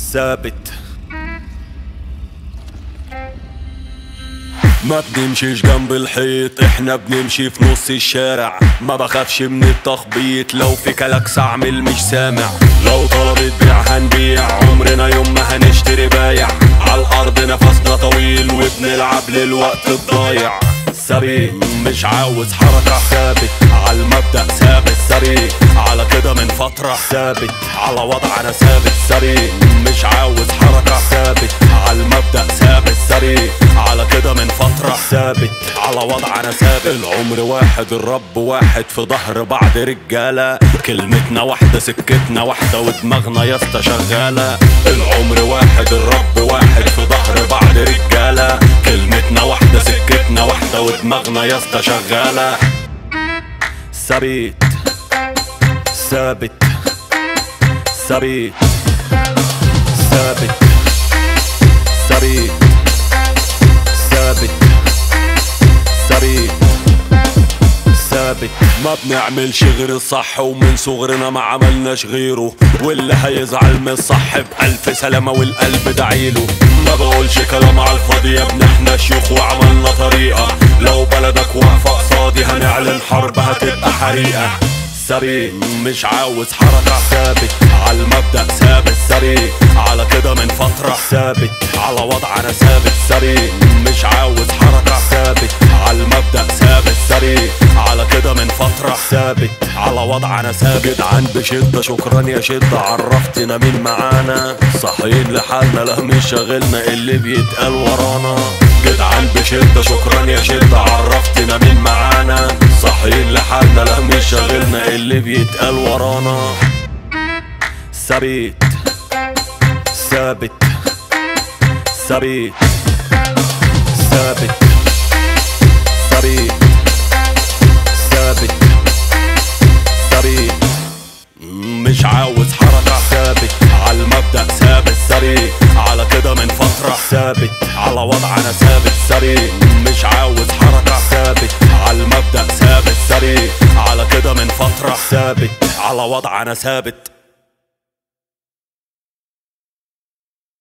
ثابت ما بنمشيش جنب الحيط احنا بنمشي في نص الشارع ما بخافش من التخبيط لو في كلاكس اعمل مش سامع لو طلبت بيع هنبيع عمرنا يوم ما هنشتري بايع على الارض نفسنا طويل وبنلعب للوقت الضايع سريع مش عاوز حركة ثابت على المبدأ ثابت سريع على كده من فترة ثابت على وضع انا ثابت سريع مش عاوز حركة ثابت على المبدأ ثابت سريع على كده من فترة ثابت على وضع انا ثابت العمر واحد الرب واحد في ظهر بعض رجالة كلمتنا واحدة سكتنا واحدة ودماغنا يا اسطى شغالة العمر واحد الرب واحد في ظهر بعض رجالة كلمتنا واحدة سكتنا واحدة ودماغنا يا اسطى شغالة ثابت ثابت ثابت ثابت ثابت ثابت ثابت ثابت ما بنعملش غير الصح ومن صغرنا ما عملناش غيره واللي هيزعل من الصح بألف سلامة والقلب دعيله ما بقولش كلام على الفاضي يا ابن احنا شيوخ وعملنا طريقة لو بلدك واقفة قصادي هنعلن حرب هتبقى حريقة سريع مش عاوز حركة ثابت على المبدأ ثابت سريع على كده من فترة ثابت على وضع انا ثابت سريع مش عاوز حركة ثابت على المبدأ ثابت سريع على كده من فترة ثابت على وضع انا ثابت جدعان بشدة شكرا يا شدة عرفتنا مين معانا صاحيين لحالنا لا مش شاغلنا اللي بيتقال ورانا جدعان بشدة شكرا يا شدة عرفتنا مين معانا صاحيين لحالنا لا مش شاغلنا اللي بيتقال ورانا ثابت ثابت ثابت ثابت ثابت ثابت ثابت مش عاوز حركة ثابت على المبدأ ثابت سريع على كده من فترة ثابت على وضع انا ثابت سريع مش عاوز حركة ثابت على المبدأ ثابت سريع على كده من فترة ثابت على وضع انا ثابت